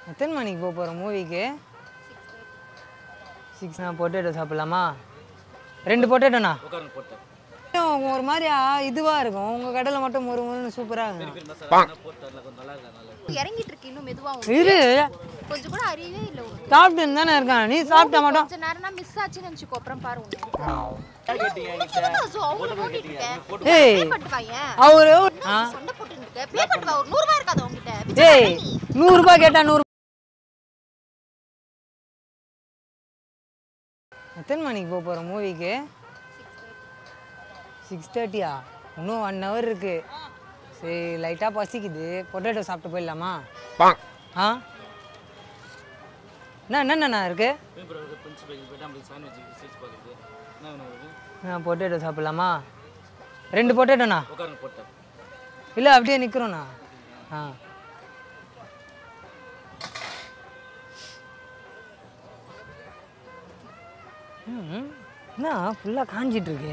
எத்தனை மணிக்கு போக போகிறோம் மூவிக்கு சிக்ஸ் நான் பொட்டேட்டோ சாப்பிட்லாமா ரெண்டு பொட்டேட்டோண்ணா உட்காருங்க போட்டேன் ஒரு மாதிரி இதுவாக இருக்கும் உங்கள் கடையில் மட்டும் ஒரு முருன்னு சூப்பராக இருக்கும் மசாலா போட்டு அதில் கொஞ்சம் நல்லா இருக்கா நல்லா இறங்கிட்டு இருக்கு இன்னும் மெதுவா உனக்கு. இரு கொஞ்சம் கூட அறிவே இல்ல உனக்கு சாப்பிட்டு தானே இருக்கான் நீ சாப்பிட்டா மட்டும் கொஞ்ச நேரம் மிஸ் ஆச்சுன்னு நினைச்சுக்கோ அப்புறம் பாரு உன்னை கேட்டீங்க என்கிட்ட So, அவங்கள ஓட்டிட்டு இருக்க. ஏய் Pay பண்ணிட்டு வாயேன். அவரு சண்டை போட்டுட்டு இருக்க. Pay பண்ணிட்டு வா. ஒரு நூறு ரூபாய் இருக்காதா உன்கிட்ட? ஏய் நூறுரூபா கேட்டா நூறு எத்தனை மணிக்கு போக போகிறோம் மூவிக்கு சிக்ஸ் தேர்ட்டியா இன்னும் ஒன் ஹவர் இருக்கு சரி லைட்டாக பசிக்குது பொட்டேட்டோ சாப்பிட்டு போயிடலாமா ஆ என்ன என்னண்ணா இருக்கு அப்புறம் பிரின்ஸ் போய் போயிட்டு நம்மளுக்கு சாண்ட்விச் சீஸ் பார்க்குறது என்ன வேணும் உங்களுக்கு நான் பொட்டேட்டோ சாப்பிட்லாமா ரெண்டு பொட்டேட்டோண்ணா உட்காருங்க போட்டேன் இல்லை அப்படியே நிற்கிறோண்ணா ஆ ம், என்ன ஃபுல்லாக காஞ்சிட்டு இருக்கு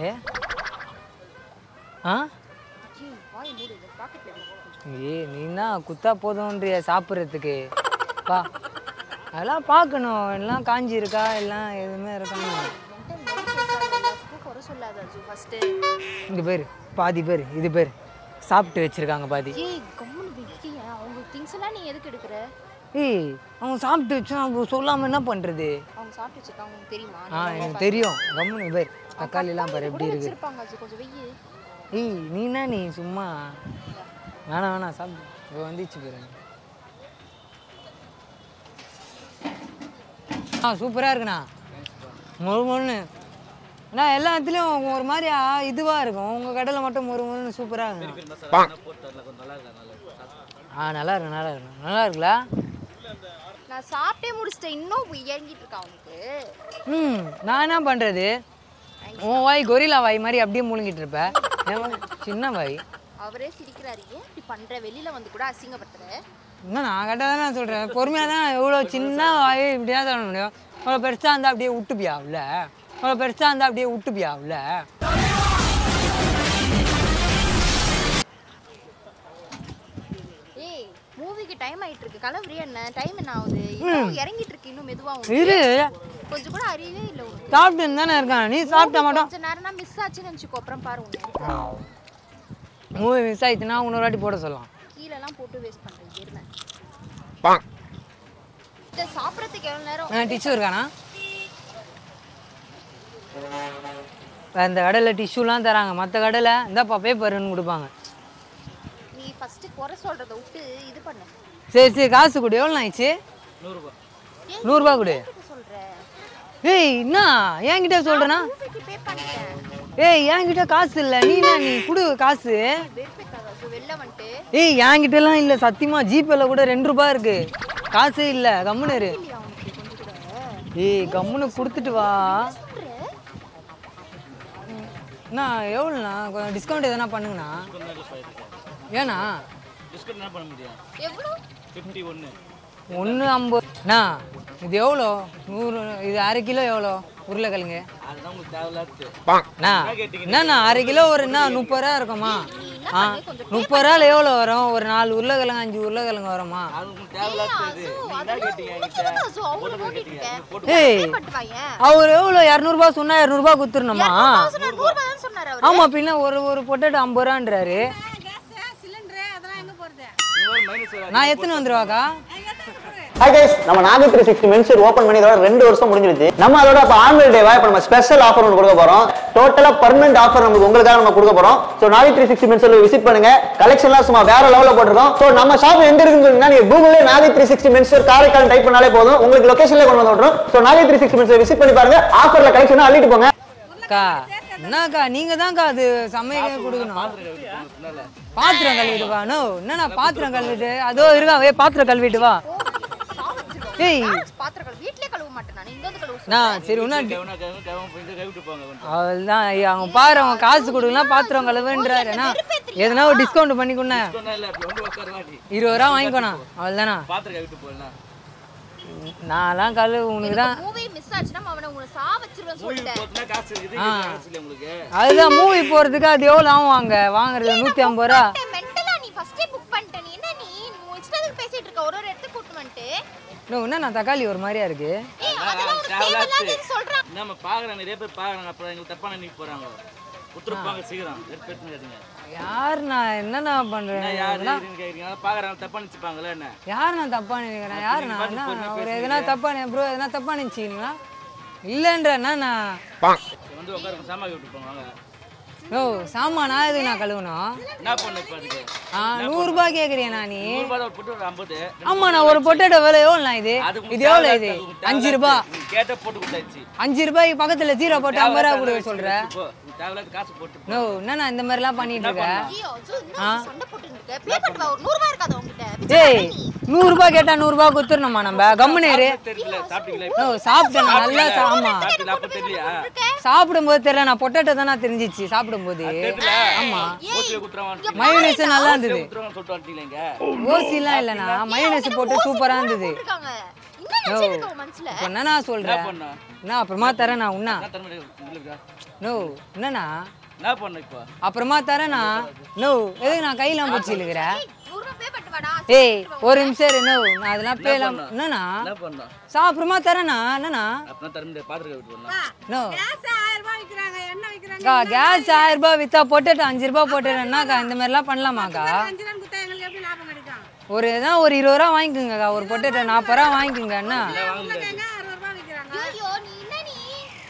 ஆ ஏய், வாயை மூடு. இதை pocketல வை. ஏ நீ தான் குத்தா போதும்ன்றிய சாப்பிட்றதுக்கு பா அதெல்லாம் பார்க்கணும் எல்லாம் காஞ்சி இருக்கா எல்லாம் எதுவுமே இருக்கான்னு என்கிட்ட medical card எல்லாத்துக்கும் குறை சொல்லாத அஜு, first. இங்கே பேர் பாதி பேர் இது பேர் சாப்பிட்டு வச்சிருக்காங்க பாதி ஏய், கம்முனு வையேன். அவங்க things எல்லாம் நீ எதுக்கு எடுக்கிற? ஏய் அவங்க சாப்பிட்டு வச்சா அவங்க சொல்லாமல் என்ன பண்ணுறது அவங்க சாப்பிட்டு வச்சிருக்காங்க, உனக்கு தெரியுமா? ஆ நீ எனக்கு தெரியும் கம்முனு பேர் தக்காளிலாம் பாரு எப்படி கூட இருக்கு வச்சிருப்பாங்க அஜு, கொஞ்சம் வெய்யு. ஏய் நீனா நீ சும்மா வேணாம் வேணாம் சாப்பிடு இப்போ வந்துச்சு பாரு ஆ சூப்பராக இருக்குண்ணா மொறு மொறுன்னு அண்ணா எல்லா இடத்துலையும் ஒரு மாதிரி இதுவாக இருக்கும் உங்கள் கடையில் மட்டும் மொறு மொறுன்னு சூப்பராக இருக்குண்ணா மசாலா போட்டு அதில் கொஞ்சம் நல்லா இருக்கா நல்லா இருக்கு ஆ நல்லா இருக்கு நல்லா இருக்கு நல்லா இருக்குல்ல நான் சாப்பிட்டே முடிச்சிட்டேன் இன்னும் இறங்கிட்டு இருக்கா உனக்கு ம் நான் என்ன பண்ணுறது உன் வாய் கொரில்லா வாய் மாதிரி அப்படியே முழுங்கிட்டு இருப்பேன் என் வாய் சின்ன வாய் அவரே சிரிக்கிறாரு ஏன் இப்படி பண்ற வெளியில வந்து கூட அசிங்கப்படுத்துற இன்னும் நான் கரெக்டாக தான் நான் சொல்கிறேன் பொறுமையாக தான் எவ்வளோ சின்ன வாய் இப்படியா சொல்ல முடியும் அவ்வளோ பெருசாக இருந்தால் அப்படியே விட்டுப்பியா உள்ள அவ்வளோ பெருசாக இருந்தால் அப்படியே விட்டுப்பியா உள்ள ஏய் மூவிக்கு டைம் ஆயிட்டு இருக்கு கிளம்புறியா என்ன டைம் என்ன ஆகுது இன்னும் இறங்கிட்டு இருக்கு இன்னும் மெதுவா உனக்கு. இரு கொஞ்சம் கூட அறிவே இல்ல உனக்கு சாப்பிட்டு தானே இருக்கான் நீ சாப்பிட்டா மட்டும் கொஞ்ச நேரம் மிஸ் ஆச்சுன்னு நினைச்சுக்கோ அப்புறம் பாரு உன்னை மூவி மிஸ் ஆயிடுச்சுன்னா இன்னொரு வாட்டி போட சொல்லலாம் கீழே எல்லாம் போட்டு வேஸ்ட் பண்றது எருமை இதை சாப்பிடறதுக்கு எவ்வளவு நேரம் டிஷ்யூ இருக்கானா இப்ப இந்த கடையில் டிஷ்யூலாம் தராங்க மற்ற கடையில் இந்தாப்பா பேப்பர்னு கொடுப்பாங்க நீ ஃபர்ஸ்ட் குறை சொல்றத விட்டு இது பண்ணு சரி சரி காசு கொடு எவ்வளோ ஆயிடுச்சு நூறுரூபா ஏன் நூறுரூபா கொடு எதுக்கு சொல்ற ஏய் என்ன என்கிட்ட சொல்கிறேன்னா மூவிக்கு பே பண்ணிட்டேன் ஏய் என்கிட்ட காசு இல்லை நீ என்ன நீ கொடு காசு வெறுப்பேக்காக வெளில வந்துட்டு ஏய் என்கிட்டலாம் இல்லை சத்தியமா ஜிபேல கூட ரெண்டு ரூபாய் இருக்கு காசே இல்லை கம்முனு இரு இல்லையா உனக்கு கொஞ்சம் கூட ஏய் கம்முனு கொடுத்துட்டு வா சொல்ற அண்ணா எவ்வளோண்ணா கொஞ்சம் டிஸ்கவுண்ட் எதனா பண்ணுங்கண்ணா கொஞ்சம் நல்லா போயிருக்கு ஏண்ணா டிஸ்கவுண்ட் என்ன பண்ண முடியும் எவ்வளோ ஃபிஃப்டி ஒன்று ஒன்று ஐம்பது அண்ணா இது எவ்வளோ நூறு இது அரை கிலோ எவ்வளோ உருளைக்கிழங்கு அதுதான் உங்களுக்கு தேவையில்லாது அண்ணா என்னண்ணா அரை கிலோ ஒரு என்ன முப்பது ரூபா இருக்குமா ஆ முப்பது ரூபாயில் எவ்வளோ வரும் ஒரு நாலு உருளைக்கிழங்கு அஞ்சு உருளைக்கிழங்கு வருமா அது உங்களுக்கு தேவையில்லாது இது நீங்க என்ன கேட்டீங்க என்கிட்ட சோ அவங்கள ஓட்டிட்டு இருக்கேன் ஏய் பண்ணிட்டு வாயேன் அவர் எவ்வளோ இரநூறுபா சொன்னா இரநூறுபா கொடுத்துடணுமா சொன்னார் நூறு ரூபாய் தான் சொன்னாரு அவர் ஆமா பின்ன ஒரு ஒரு பொட்டேட்டோ ஐம்பது ரூபான்றாரு இந்த மாதிரி மைனஸ் நான் எத்தனை வந்துருவாக்கா ஹாய் கைஸ் நம்ம நாகை த்ரீ சிக்ஸ்டி மென்சூர் ஓப்பன் பண்ணி இதோட ரெண்டு வருஷம் முடிஞ்சிருச்சு நம்ம அதோட இப்போ ஆனுவல் டேவா இப்போ நம்ம ஸ்பெஷல் ஆஃபர் ஒன்று கொடுக்க போறோம் டோட்டலா பர்மனெண்ட் ஆஃபர் நமக்கு உங்களுக்காக நம்ம கொடுக்க போறோம் ஸோ நாகை த்ரீ சிக்ஸ்டி மென்சூர் விசிட் பண்ணுங்க கலெக்ஷன்லாம் சும்மா வேற லெவலில் போட்டிருக்கோம் ஸோ நம்ம ஷாப் எங்க இருக்குன்னு சொன்னீங்கன்னா நீங்க கூகுளே நாகை த்ரீ சிக்ஸ்டி மென்சூர் காரைக்கால் டைப் பண்ணாலே போதும் உங்களுக்கு லொகேஷன்ல கொண்டு வந்து விட்டுரும் ஸோ நாகை த்ரீ சிக்ஸ்டி மென்சூர் விசிட் பண்ணி பாருங்க ஆஃபர்ல கலெக்ஷன் அள்ளிட்டு போங்க அக்கா என்னக்கா நீங்க தான்க்கா அது சமையல் கொடுக்கணும் பாத்திரம் கழுவிட்டு வா நோ என்னண்ணா பாத்திரம் கழுவிட்டு அதோ இருக்கா வே பாத்திரம் கழுவிட்டு வா ஏய் பாத்திரம் கழுவு வீட்லயே கழுவ மாட்டேன் நான் இங்க வந்து கழுவ நான் சரி ஒன்றும் கவனம் கவனம் கவனம் போயிட்டு கைவிட்டு போங்க கொஞ்சம் அவள்தான் ஐயா, அவங்க பாரு அவங்க காசு கொடுக்கலாம் பாத்திரம் கழுவுன்றாரு அண்ணா எதனா ஒரு டிஸ்கவுண்ட் பண்ணி கொடுண்ணே சொன்னா இல்லை அப்படி வந்து உட்கார வாடி இருபது ரூபா வாங்கிக்கோண்ணா அவள் தானா பாத்திரம் கைவிட்டு போடலாம் நான்லாம் கழுவு உனக்கு தான் மூவி மிஸ் ஆச்சுன்னா அவனை உங்களை சா வச்சிருவேன் மூவி சொல்லிட்டேன் போட்டுனா காசு இருக்குது ஆ. காசு இல்லை உங்களுக்கு அதுதான் மூவி போகிறதுக்கு அது எவ்வளோ ஆகும் வாங்க வாங்குறது நூற்றி ஐம்பது ரூபா மென்டலா நீ ஃபர்ஸ்டே புக் பண்ணிட்ட நீ என்ன நீ உன் இஷ்டத்துக்கு பேசிட்டு இருக்க ஒரு ஒரு இடத்துக்கு கூட்டு வந்துட்டு இன்னும் என்ன நான் தக்காளி ஒரு மாதிரியா இருக்கு சொல்றான் நம்ம பார்க்குறாங்க நிறைய பேர் பார்க்குறாங்க அப்புறம் எங்களுக்கு தப்பான நினைக்க போகிறாங்க கொடுத்துருப்பாங்க சீக்கிரம் எடுத்து எடுத்துக்காதீங்க யார் நான் என்னண்ணா பண்றேன் என்ன யார் இதுன்னு கேட்குறீங்க பார்க்குறாங்க தப்பாக நினச்சிப்பாங்களே என்ன யார் நான் தப்பா நினைக்கிறேன் யார் நான் பார்த்து என்ன பொறுமையா ஒரு பேசுங்க. எதனா தப்பா ப்ரோ எதனா தப்பா நினைச்சிங்களா இல்லைன்றேன்னா நான் வந்து உட்காருங்க சாமான் விட்டு போங்க வாங்க ஓ சாமானா எதுக்கு நான் கழுவணும் என்ன பண்ணு இப்போ அதுக்கு ஆ நூறுரூபா கேட்குறியா நீ நூறுபா தான் போட்டு ஒரு ஐம்பது ஆமா நான் ஒரு பொட்டேட்டோ விலை எவ்வளோண்ணா இது அது இது எவ்வளோ இது அஞ்சு ரூபா கேட்ட போட்டு கொடுத்தாச்சு அஞ்சு ரூபாய்க்கு பக்கத்துல ஜீரோ போட்டு ஐம்பது ரூபா கொடுக்க சொல்ற இப்போ தேவையில்லாத காசு போட்டு போ. நோ என்னண்ணா இந்த மாதிரிலாம் பண்ணிட்டு இருக்க ஐயோ ஜூ, என்ன சண்டை போட்டுட்டு இருக்க பே பண்ணிட்டு வா ஒரு நூறு ரூபாய் இருக்காது உங்ககிட்ட ஏய் நூறுரூபா கேட்டா நூறுரூபா கொடுத்துடணுமா நம்ம கம்முனு இரு தெரியல சாப்பிட்டீங்களா நோ சாப்பிட்டேன் நான் நல்லா சா- ஆமா சாப்பிட்டீங்களா அப்போ தெரியலையா சாப்பிடும்போது தெரியல நான் பொட்டேட்டோ தானே தெரிஞ்சிச்சு சாப்பிடும்போது தெரியல ஆமா ஓசியை குத்துறவன் மயோனேஸ் நல்லா இருந்தது குத்துறவன் சொல்லிட்டு வந்துட்டீங்களா இங்க ஓசிலாம் இல்லைண்ணா மயோனேஸ் போட்டு சூப்பரா இருந்தது இருக்காங்க என்ன நினைச்சிருக்க உன் மனசுல இப்போ என்னண்ணா சொல்றேன் என்ன பண்ண நான் அப்புறமா தரேன் நான் உண்ணா என்ன தரமே உங்களுக்கு நோ என்னண்ணா என்ன பண்ண இப்போ அப்புறமா தரேண்ணா நோ எதுக்கு நான் கையெல்லாம் பிடிச்சி இருக்கிறேன் நூறு ரூபாய் பே பண்ணிட்டு வாடா ஏய் ஒரு நிமிஷம் இரு நோ நான் அதெல்லாம் பேலாம் என்னண்ணா என்ன பண்ண சா அப்புறமா தரேண்ணா என்னண்ணா அப்படின்னா தர முடியாது பாத்திரம் விட்டு வரலாம் நோ கேஸ் ஆயிரம் ரூபாய் விற்கிறாங்க எண்ணெய் விற்கிறாங்க அக்கா கேஸ் ஆயிரம் ரூபாய் வித்தா பொட்டேட்டோ அஞ்சு ரூபாய் போட்டுறேன்னாக்கா இந்த மாதிரிலாம் பண்ணலாமாக்கா அஞ்சு ரூபாய் கொடுத்தா எங்களுக்கு எப்படி லாபம் கிடைக்கும் ஒரு இதான் ஒரு இருபது ரூபா வாங்கிக்கோங்கக்கா ஒரு பொட்டேட்டோ நாற்பது ரூபா வாங்கிக்கோங்க என்ன உருளைக்கிழங்கு அறுபது ரூபாய் விற்கிறாங்க ஐயோ நீ என்ன நீ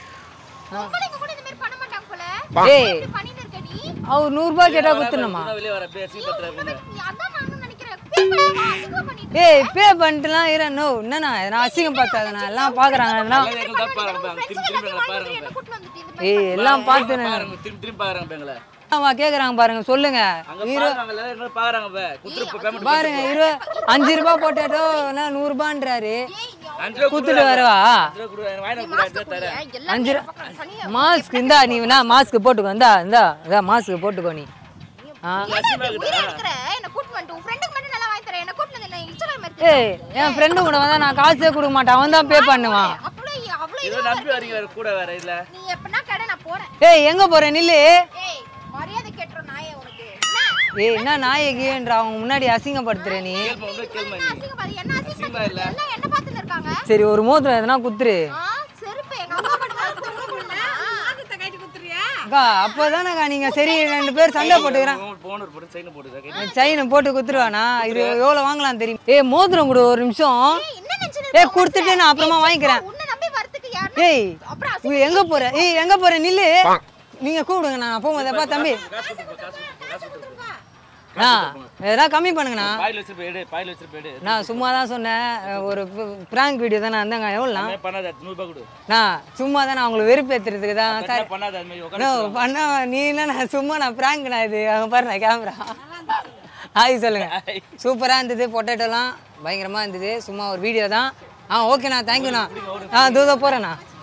பொம்பளைங்க கூட இந்த மாதிரி பண்ண மாட்டாங்க போல ஏய் இப்படி பண்ணிட்டு இருக்க நீ அவர் நூறுரூபா கேட்டா குத்துணுமா நான் வெளியே வர அப்படியே சீ பத்திரம் நீ அதான் நானும் நினைக்கிறேன் பே பண்ணி அசிங்கமா பண்ணிட்டு ஏய் பே பண்ணிட்டுலாம் இரு நோ என்னண்ணா நான் அசிங்கம் பார்த்தாது நான் எல்லாம் பார்க்குறாங்க எல்லாம் எங்களுக்கு தான் பாருங்க திரும்பி திரும்பி எங்களை பாருங்க என்ன கூட்டு வந்துட்டு இந்த மாதிரி ஏய் எல்லாம் பார்த்து பாருங்க திரும்பி திரும்பி பாக்குறாங்க எங்களை ஆமா கேக்குறாங்க பாருங்க சொல்லுங்க அங்க பாக்குறாங்க எல்லாரும் என்ன பாக்குறாங்க பே குத்துரு பேமெண்ட் பாருங்க இரு அஞ்சு ரூபாய் போட்டேட்டோ என்ன நூறுபான்றாரு ஏய் நீ அஞ்சு ரூபா குத்துட்டு வரவா அஞ்சு ரூபா கொடு வாங்கி மாஸ்க் கொடுத்து போடு தரேன் எல்லாமே அஞ்சு இந்த பக்கம் பண்ணி மாஸ்க் இந்தா நீ வேணா மாஸ்க் போட்டுக்கோ இந்தா இந்தா இந்தா மாஸ்க் போட்டுக்கோ நீ ஆ ஏன் இப்படி உயிரை எடுக்கிற என்ன கூட்டு வந்துட்டு உன் ஃப்ரெண்டுக்கு மட்டும் நல்லா வாங்கி தரேன் என்ன கூட்டு வந்து என்ன இன்ஸ்டாகிராம் எடுத்து ஏய் என் ஃப்ரெண்டு கூட வந்தா நான் காசே கொடுக்க மாட்டேன் அவன் தான் பே பண்ணுவான் அவ்வளோ அவ்வளோ ஏதோ இதுவா நம்பி வரீங்க வேற கூட வேற இல்ல நீ எப்படின்னா கடை நான் போறேன் ஏய் எங்க போற நில்லு ஏய் மரியாதை கேட்டுறோம் நாயே உனக்கு என்ன ஏய் என்ன நாயகின்ற அவங்க முன்னாடி அசிங்கப்படுத்துற நீ கேள்வி வந்து கேள்வி என்ன அசிங்கப்பா என்ன அசிங்கமா இல்ல. அசிங்கப்பா எல்லாம் என்ன பார்த்துட்டு இருக்காங்க சரி ஒரு மோதிரம் எதனா குத்துரு ஆ செருப்பு எங்க அம்மா மட்டும் தான் கொடுக்க முடியல மாதத்தை கட்டி கொடுத்துறியா அக்கா அப்போதானக்கா நீங்க சரி ரெண்டு பேர் சண்டை போட்டுக்கிறேன் போன் ஒரு போட்டு சைன் போட்டு செயினை போட்டு குத்துருவானா இது எவ்வளவு வாங்கலாம் தெரியும் ஏய் மோதிரம் கொடு ஒரு நிமிஷம் ஏய், என்ன நினைச்சிட்டு ஏய் இருக்க? கொடுத்துட்டு நான் அப்புறமா வாங்கிக்கிறேன் உன்னை நம்பி வரதுக்கு யாருன்னா ஏய் அப்புறம் நீ எங்க போற ஏய் எங்க போற நில்லு நீங்க கூப்பிடுங்க நான் போகும்போது அப்பா தம்பி காசு கொடுப்பா காசு கொடுப்பா காசு கொடுப்பா ஆ எதனா கம்மி பண்ணுங்கண்ணா பாயில் வச்சிருப்ப எடு பாயில் வச்சிருப்ப எடு நான் சும்மா தான் சொன்னேன் ஒரு ப்ராங்க் வீடியோ தான் நான் இருந்தாங்க எவ்வளோண்ணா எல்லாமே பண்ணாத நூறுபா கொடு நான் சும்மா தான் நான் உங்களுக்கு வெறுப்பேத்துறதுக்கு தான் என்ன சார் பண்ணாத அது மாதிரி நோ உட்காந்து பண்ண நீ என்ன நான் சும்மா நான் ப்ராங்க் நான் இது அங்கே பாரு நான் கேமரா ஹாய் சொல்லுங்க சூப்பராக இருந்தது பொட்டேட்டோலாம் பயங்கரமாக இருந்தது சும்மா ஒரு வீடியோ தான் ஆ ஓகேண்ணா தேங்க்யூண்ணா ஆ தூத போகிறேண்ணா